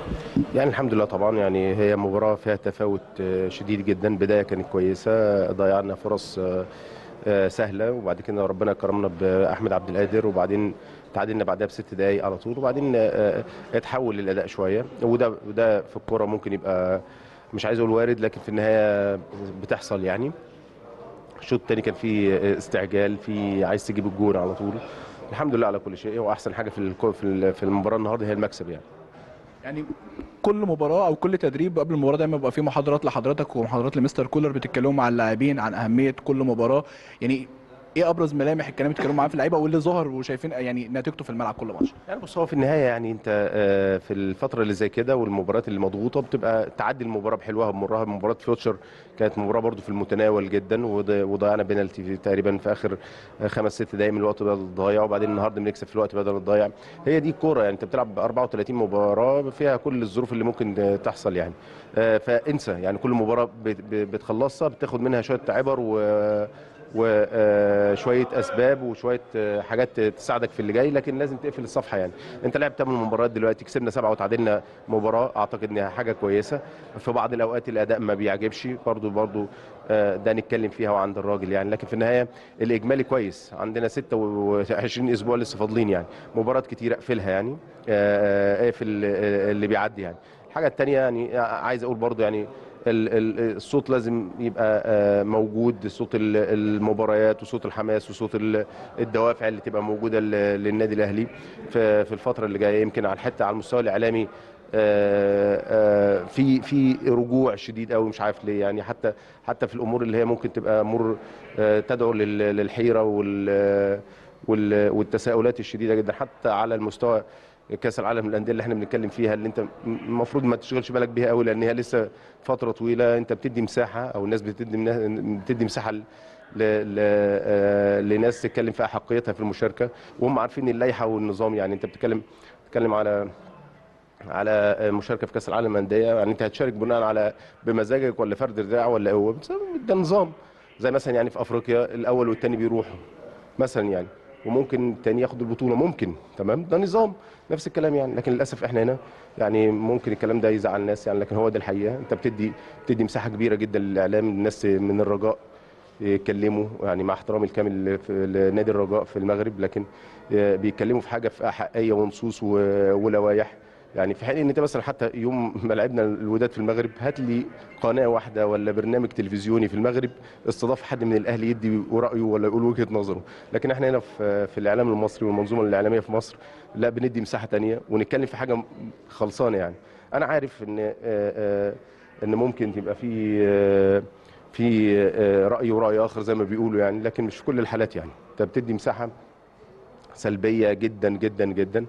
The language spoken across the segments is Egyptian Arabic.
يعني الحمد لله طبعا يعني هي مباراة فيها تفاوت آه، شديد جدا بداية كانت كويسة ضيعنا فرص آه، آه، سهلة وبعد كده ربنا كرمنا بأحمد عبد القادر وبعدين تعادلنا بعدها بست دقايق على طول وبعدين آه، آه، اتحول الأداء شوية وده وده في الكورة ممكن يبقى مش عايز اقول وارد لكن في النهاية بتحصل يعني الشوط الثاني كان فيه استعجال في عايز تجيب الجون على طول الحمد لله على كل شيء واحسن حاجه في الكو- في ال- في المباراه النهارده هي المكسب يعني يعني كل مباراه او كل تدريب قبل المباراه دايما بيبقى فيه محاضرات لحضرتك ومحاضرات لمستر كولر بتتكلموا مع اللاعبين عن اهميه كل مباراه يعني ايه ابرز ملامح الكلام اللي بتتكلموا معاه في اللعيبه واللي ظهر وشايفين يعني نتيجته في الملعب كل ماتش يعني بص هو في النهايه يعني انت آه، في الفتره اللي زي كده والمباريات اللي مضغوطه بتبقى تعدي المباراه بحلوها بمرها مباراه فيوتشر كانت مباراه برضو في المتناول جدا وض- وضيعنا بينالتي في- تقريبا في اخر آه، خمس ست دقائق من الوقت بدل الضايع وبعدين النهارده بنكسب في الوقت بدل الضايع هي دي الكوره يعني انت بتلعب 34 مباراه فيها كل الظروف اللي ممكن آه، تحصل يعني آه، فانسى يعني كل مباراه بت- ب- بتخلصها بتاخد منها شويه عبر و وشويه اسباب وشويه آه، حاجات تساعدك في اللي جاي لكن لازم تقفل الصفحه يعني انت لعب 8 مباريات دلوقتي كسبنا سبعه وتعادلنا مباراه اعتقد انها حاجه كويسه في بعض الاوقات الاداء ما بيعجبش برضو برضو آه، ده نتكلم فيها وعند الراجل يعني لكن في النهايه الاجمالي كويس عندنا 26 اسبوع لسه فاضلين يعني مباراه كتير اقفلها يعني آه، آه، اقفل آه، اللي بيعدي يعني الحاجه الثانيه يعني عايز اقول برضو يعني ال- ال- الصوت لازم يبقى آه، موجود صوت ال- المباريات وصوت الحماس وصوت ال- الدوافع اللي تبقى موجوده ل- للنادي الاهلي في في الفتره اللي جايه يمكن على حتى على المستوى الاعلامي آه، آه، في في رجوع شديد قوي مش عارف ليه يعني حتى حتى في الامور اللي هي ممكن تبقى امور آه، تدعو لل- للحيره وال وال- والتساؤلات الشديده جدا حتى على المستوى كاس العالم للانديه اللي احنا بنتكلم فيها اللي انت المفروض ما تشغلش بالك بيها قوي لان هي لسه فتره طويله انت بتدي مساحه او الناس بتدي بتدي مساحه ل... ل... ل... آه، لناس تتكلم في احقيتها في المشاركه وهم عارفين اللائحه والنظام يعني انت بتتكلم بتتكلم على على مشاركه في كاس العالم للانديه يعني انت هتشارك بناء على بمزاجك ولا فرد دراع ولا قوه بسبب ده نظام زي مثلا يعني في افريقيا الاول والثاني بيروحوا مثلا يعني وممكن الثاني ياخد البطوله ممكن تمام ده نظام نفس الكلام يعني لكن للاسف احنا هنا يعني ممكن الكلام ده يزعل الناس يعني لكن هو ده الحقيقه انت بتدي بتدي مساحه كبيره جدا للاعلام الناس من الرجاء يتكلموا يعني مع احترامي الكامل في لنادي الرجاء في المغرب لكن بيتكلموا في حاجه في احقيه ونصوص و- ولوائح يعني في حين ان انت مثلا حتى يوم ما لعبنا الوداد في المغرب هات لي قناه واحده ولا برنامج تلفزيوني في المغرب استضاف حد من الاهلي يدي رايه ولا يقول وجهه نظره لكن احنا هنا في في الاعلام المصري والمنظومه الاعلاميه في مصر لا بندي مساحه تانية ونتكلم في حاجه خلصانه يعني انا عارف ان آه، آه، ان ممكن تبقى في آه، في آه، راي وراي اخر زي ما بيقولوا يعني لكن مش في كل الحالات يعني انت بتدي مساحه سلبيه جدا جدا جدا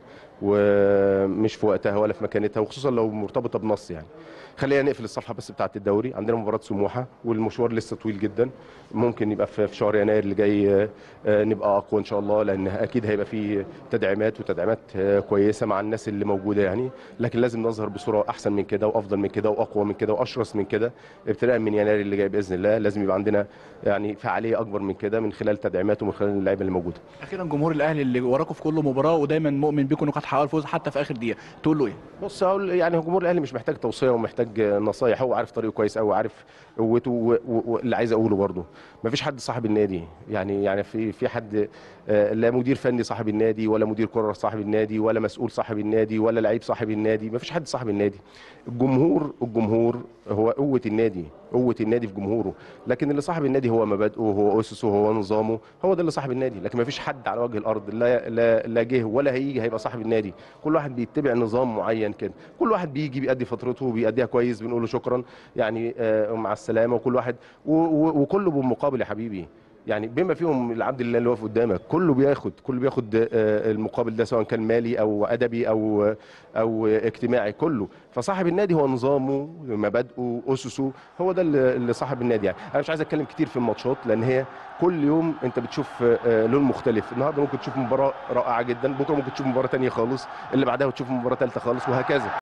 ومش في وقتها ولا في مكانتها وخصوصا لو مرتبطه بنص يعني خلينا نقفل الصفحه بس بتاعه الدوري عندنا مباراه سموحه والمشوار لسه طويل جدا ممكن يبقى في في شهر يناير اللي جاي آه، نبقى اقوى ان شاء الله لان اكيد هيبقى في تدعيمات وتدعيمات آه، كويسه مع الناس اللي موجوده يعني لكن لازم نظهر بصوره احسن من كده وافضل من كده واقوى من كده واشرس من كده ابتداء من يناير اللي جاي باذن الله لازم يبقى عندنا يعني فعاليه اكبر من كده من خلال تدعيمات ومن خلال اللعيبه اللي موجوده اخيرا جمهور الاهلي اللي وراكم في كل مباراه ودايما مؤمن بيكم انكم هتحققوا الفوز حتى في اخر دقيقه تقول له ايه بص هقول يعني جمهور الاهلي مش محتاج توصيه ومحتاج نصايح هو عارف طريقه كويس قوي عارف قوته و- و- واللي عايز اقوله برضه مفيش حد صاحب النادي يعني يعني في في حد آه، لا مدير فني صاحب النادي ولا مدير كره صاحب النادي ولا مسؤول صاحب النادي ولا لعيب صاحب النادي مفيش حد صاحب النادي الجمهور الجمهور هو قوه النادي قوه النادي في جمهوره لكن اللي صاحب النادي هو مبادئه هو اسسه هو نظامه هو ده اللي صاحب النادي لكن مفيش حد على وجه الارض لا لا لا جه ولا هيجي هيبقى صاحب النادي كل واحد بيتبع نظام معين كده كل واحد بيجي بيأدي فترته وبيأديها كويس بنقول له شكرا يعني آه، مع السلامه وكل واحد و- و- وكله بالمقابل يا حبيبي يعني بما فيهم العبد الله اللي واقف قدامك كله بياخد كله بياخد آه، المقابل ده سواء كان مالي او ادبي او او اجتماعي كله فصاحب النادي هو نظامه مبادئه اسسه هو ده اللي اللي صاحب النادي يعني انا مش عايز اتكلم كتير في الماتشات لان هي كل يوم انت بتشوف آه، لون مختلف النهارده ممكن تشوف مباراه رائعه جدا بكره ممكن تشوف مباراه تانية خالص اللي بعدها تشوف مباراه ثالثه خالص وهكذا